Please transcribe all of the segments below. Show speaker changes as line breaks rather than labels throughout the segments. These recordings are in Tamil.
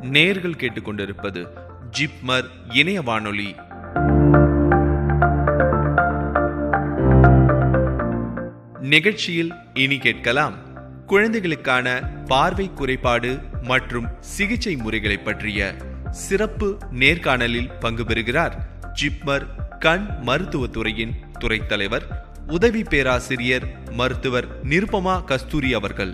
நேர்கள் கேட்டுக்கொண்டிருப்பது ஜிப்மர் இணைய வானொலி நிகழ்ச்சியில் இனி கேட்கலாம் குழந்தைகளுக்கான பார்வை குறைபாடு மற்றும் சிகிச்சை முறைகளை பற்றிய சிறப்பு நேர்காணலில் பங்கு பெறுகிறார் ஜிப்மர் கண் மருத்துவத்துறையின் துறை தலைவர் உதவி பேராசிரியர் மருத்துவர் நிருபமா கஸ்தூரி அவர்கள்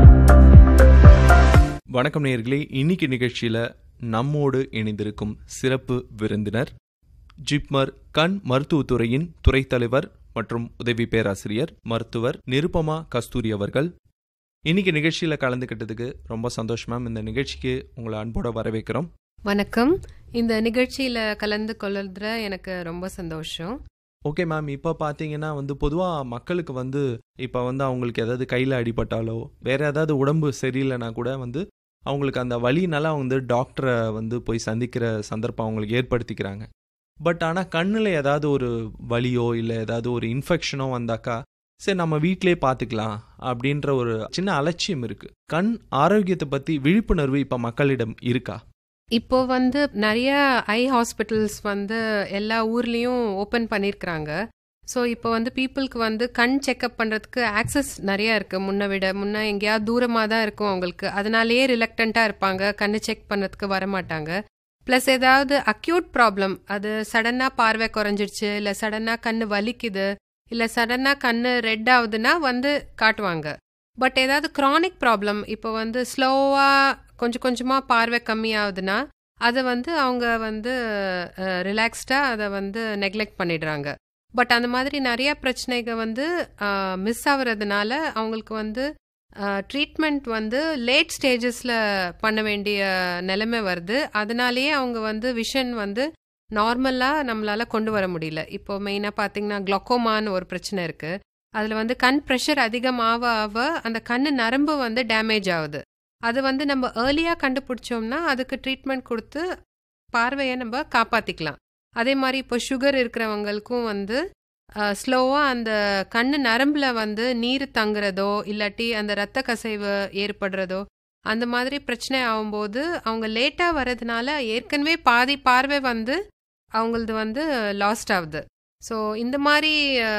வணக்கம் நேர்களே இன்னைக்கு நிகழ்ச்சியில நம்மோடு இணைந்திருக்கும் சிறப்பு விருந்தினர் ஜிப்மர் கண் மருத்துவத்துறையின் துறை தலைவர் மற்றும் உதவி பேராசிரியர் மருத்துவர் நிருபமா கஸ்தூரி அவர்கள் இன்னைக்கு நிகழ்ச்சியில கலந்துக்கிட்டதுக்கு ரொம்ப சந்தோஷம் மேம் இந்த நிகழ்ச்சிக்கு உங்களை அன்போட வரவேற்கிறோம்
வணக்கம் இந்த நிகழ்ச்சியில கலந்து கொள்ளுறதுல எனக்கு ரொம்ப சந்தோஷம்
ஓகே மேம் இப்போ பார்த்தீங்கன்னா வந்து பொதுவாக மக்களுக்கு வந்து இப்போ வந்து அவங்களுக்கு ஏதாவது கையில் அடிபட்டாலோ வேற ஏதாவது உடம்பு சரியில்லைனா கூட வந்து அவங்களுக்கு அந்த வலினால அவங்க வந்து டாக்டரை வந்து போய் சந்திக்கிற சந்தர்ப்பம் அவங்களுக்கு ஏற்படுத்திக்கிறாங்க பட் ஆனால் கண்ணில் ஏதாவது ஒரு வலியோ இல்லை ஏதாவது ஒரு இன்ஃபெக்ஷனோ வந்தாக்கா சரி நம்ம வீட்டிலே பார்த்துக்கலாம் அப்படின்ற ஒரு சின்ன அலட்சியம் இருக்கு கண் ஆரோக்கியத்தை பற்றி விழிப்புணர்வு இப்போ மக்களிடம் இருக்கா
இப்போ வந்து நிறைய ஐ ஹாஸ்பிட்டல்ஸ் வந்து எல்லா ஊர்லேயும் ஓப்பன் பண்ணியிருக்கிறாங்க ஸோ இப்போ வந்து பீப்புளுக்கு வந்து கண் செக்அப் பண்ணுறதுக்கு ஆக்சஸ் நிறையா இருக்குது முன்ன விட முன்ன எங்கேயாவது தூரமாக தான் இருக்கும் அவங்களுக்கு அதனாலேயே ரிலக்டண்ட்டாக இருப்பாங்க கண்ணு செக் பண்ணுறதுக்கு வரமாட்டாங்க ப்ளஸ் ஏதாவது அக்யூட் ப்ராப்ளம் அது சடனாக பார்வை குறைஞ்சிடுச்சு இல்லை சடனாக கண்ணு வலிக்குது இல்லை சடனாக கண்ணு ரெட் ஆகுதுன்னா வந்து காட்டுவாங்க பட் ஏதாவது க்ரானிக் ப்ராப்ளம் இப்போ வந்து ஸ்லோவாக கொஞ்சம் கொஞ்சமாக பார்வை கம்மியாகுதுன்னா அதை வந்து அவங்க வந்து ரிலாக்ஸ்டாக அதை வந்து நெக்லெக்ட் பண்ணிடுறாங்க பட் அந்த மாதிரி நிறைய பிரச்சனைகள் வந்து மிஸ் ஆகுறதுனால அவங்களுக்கு வந்து ட்ரீட்மெண்ட் வந்து லேட் ஸ்டேஜஸில் பண்ண வேண்டிய நிலைமை வருது அதனாலேயே அவங்க வந்து விஷன் வந்து நார்மலாக நம்மளால் கொண்டு வர முடியல இப்போ மெயினாக பார்த்தீங்கன்னா குளோக்கோமான்னு ஒரு பிரச்சனை இருக்குது அதில் வந்து கண் ப்ரெஷர் அதிகமாக ஆக அந்த கண் நரம்பு வந்து டேமேஜ் ஆகுது அது வந்து நம்ம ஏர்லியாக கண்டுபிடிச்சோம்னா அதுக்கு ட்ரீட்மெண்ட் கொடுத்து பார்வையை நம்ம காப்பாற்றிக்கலாம் அதே மாதிரி இப்போ சுகர் இருக்கிறவங்களுக்கும் வந்து ஸ்லோவாக அந்த கண்ணு நரம்பில் வந்து நீர் தங்குறதோ இல்லாட்டி அந்த ரத்த கசைவு ஏற்படுறதோ அந்த மாதிரி பிரச்சனை ஆகும்போது அவங்க லேட்டாக வர்றதுனால ஏற்கனவே பாதி பார்வை வந்து அவங்களது வந்து லாஸ்ட் ஆகுது ஸோ இந்த மாதிரி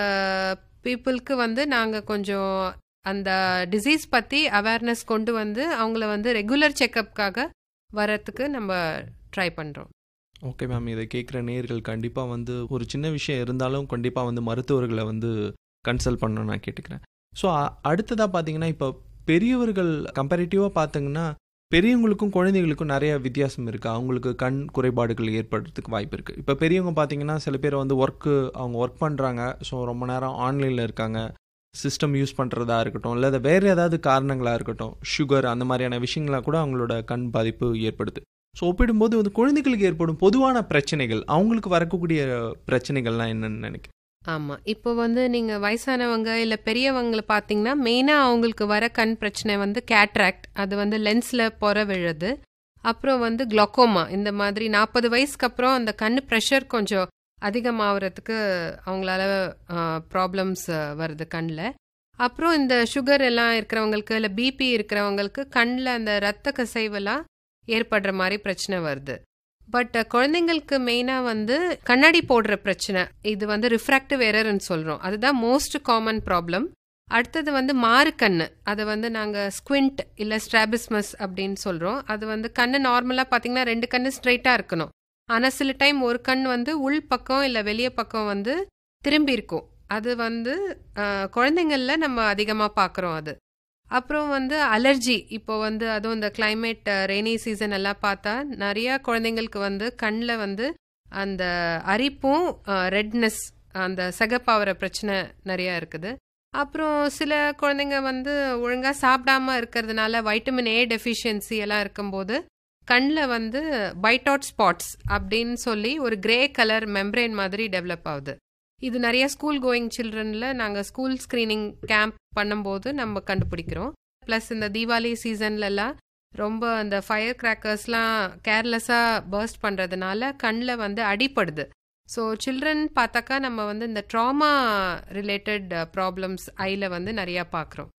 பீப்புளுக்கு வந்து நாங்கள் கொஞ்சம் அந்த டிசீஸ் பற்றி அவேர்னஸ் கொண்டு வந்து அவங்கள வந்து ரெகுலர் செக்கப்புக்காக வரத்துக்கு நம்ம ட்ரை பண்ணுறோம்
ஓகே மேம் இதை கேட்குற நேர்கள் கண்டிப்பாக வந்து ஒரு சின்ன விஷயம் இருந்தாலும் கண்டிப்பாக வந்து மருத்துவர்களை வந்து கன்சல்ட் பண்ணணும்னு நான் கேட்டுக்கிறேன் ஸோ அடுத்ததாக பார்த்தீங்கன்னா இப்போ பெரியவர்கள் கம்பேரிட்டிவாக பார்த்தீங்கன்னா பெரியவங்களுக்கும் குழந்தைகளுக்கும் நிறைய வித்தியாசம் இருக்குது அவங்களுக்கு கண் குறைபாடுகள் ஏற்படுறதுக்கு வாய்ப்பு இருக்குது இப்போ பெரியவங்க பார்த்தீங்கன்னா சில பேர் வந்து ஒர்க்கு அவங்க ஒர்க் பண்ணுறாங்க ஸோ ரொம்ப நேரம் ஆன்லைனில் இருக்காங்க சிஸ்டம் யூஸ் பண்ணுறதா இருக்கட்டும் இல்லை வேறு ஏதாவது காரணங்களாக இருக்கட்டும் சுகர் அந்த மாதிரியான விஷயங்களாக கூட அவங்களோட கண் பாதிப்பு ஏற்படுது ஸோ ஒப்பிடும்போது வந்து குழந்தைகளுக்கு ஏற்படும் பொதுவான பிரச்சனைகள் அவங்களுக்கு வரக்கூடிய பிரச்சனைகள்லாம் என்னன்னு நினைக்கிறேன்
ஆமாம் இப்போ வந்து நீங்கள் வயசானவங்க இல்லை பெரியவங்களை பார்த்தீங்கன்னா மெயினாக அவங்களுக்கு வர கண் பிரச்சனை வந்து கேட்ராக்ட் அது வந்து லென்ஸில் பொற விழுது அப்புறம் வந்து குளோக்கோமா இந்த மாதிரி நாற்பது வயசுக்கு அப்புறம் அந்த கண் ப்ரெஷர் கொஞ்சம் அதிகமாகிறதுக்கு அவங்களால ப்ராப்ளம்ஸ் வருது கண்ணில் அப்புறம் இந்த சுகர் எல்லாம் இருக்கிறவங்களுக்கு இல்லை பிபி இருக்கிறவங்களுக்கு கண்ணில் அந்த ரத்த கசைவெல்லாம் ஏற்படுற மாதிரி பிரச்சனை வருது பட் குழந்தைங்களுக்கு மெயினாக வந்து கண்ணாடி போடுற பிரச்சனை இது வந்து ரிஃப்ராக்டிவ் எரர்னு சொல்கிறோம் அதுதான் மோஸ்ட் காமன் ப்ராப்ளம் அடுத்தது வந்து மாறு கண்ணு அதை வந்து நாங்கள் ஸ்குவிண்ட் இல்லை ஸ்ட்ராபிஸ்மஸ் அப்படின்னு சொல்கிறோம் அது வந்து கண்ணு நார்மலாக பார்த்தீங்கன்னா ரெண்டு கண்ணு ஸ்ட்ரைட்டாக இருக்கணும் ஆனால் சில டைம் ஒரு கண் வந்து உள் பக்கம் இல்லை வெளியே பக்கம் வந்து திரும்பி இருக்கும் அது வந்து குழந்தைங்களில் நம்ம அதிகமாக பார்க்குறோம் அது அப்புறம் வந்து அலர்ஜி இப்போ வந்து அதுவும் இந்த கிளைமேட் ரெய்னி சீசன் எல்லாம் பார்த்தா நிறையா குழந்தைங்களுக்கு வந்து கண்ணில் வந்து அந்த அரிப்பும் ரெட்னஸ் அந்த சகப்பாவர பிரச்சனை நிறையா இருக்குது அப்புறம் சில குழந்தைங்க வந்து ஒழுங்காக சாப்பிடாம இருக்கிறதுனால வைட்டமின் ஏ டெஃபிஷியன்சி எல்லாம் இருக்கும்போது கண்ணில் வந்து பைட்டாட் ஸ்பாட்ஸ் அப்படின்னு சொல்லி ஒரு கிரே கலர் மெம்ப்ரெயின் மாதிரி டெவலப் ஆகுது இது நிறைய ஸ்கூல் கோயிங் சில்ட்ரனில் நாங்கள் ஸ்கூல் ஸ்க்ரீனிங் கேம்ப் பண்ணும்போது நம்ம கண்டுபிடிக்கிறோம் ப்ளஸ் இந்த தீபாவளி சீசன்லலாம் ரொம்ப அந்த ஃபயர் கிராக்கர்ஸ்லாம் கேர்லெஸ்ஸாக பர்ஸ்ட் பண்ணுறதுனால கண்ணில் வந்து அடிப்படுது ஸோ சில்ட்ரன் பார்த்தாக்கா நம்ம வந்து இந்த ட்ராமா ரிலேட்டட் ப்ராப்ளம்ஸ் ஐயில் வந்து நிறையா பார்க்குறோம்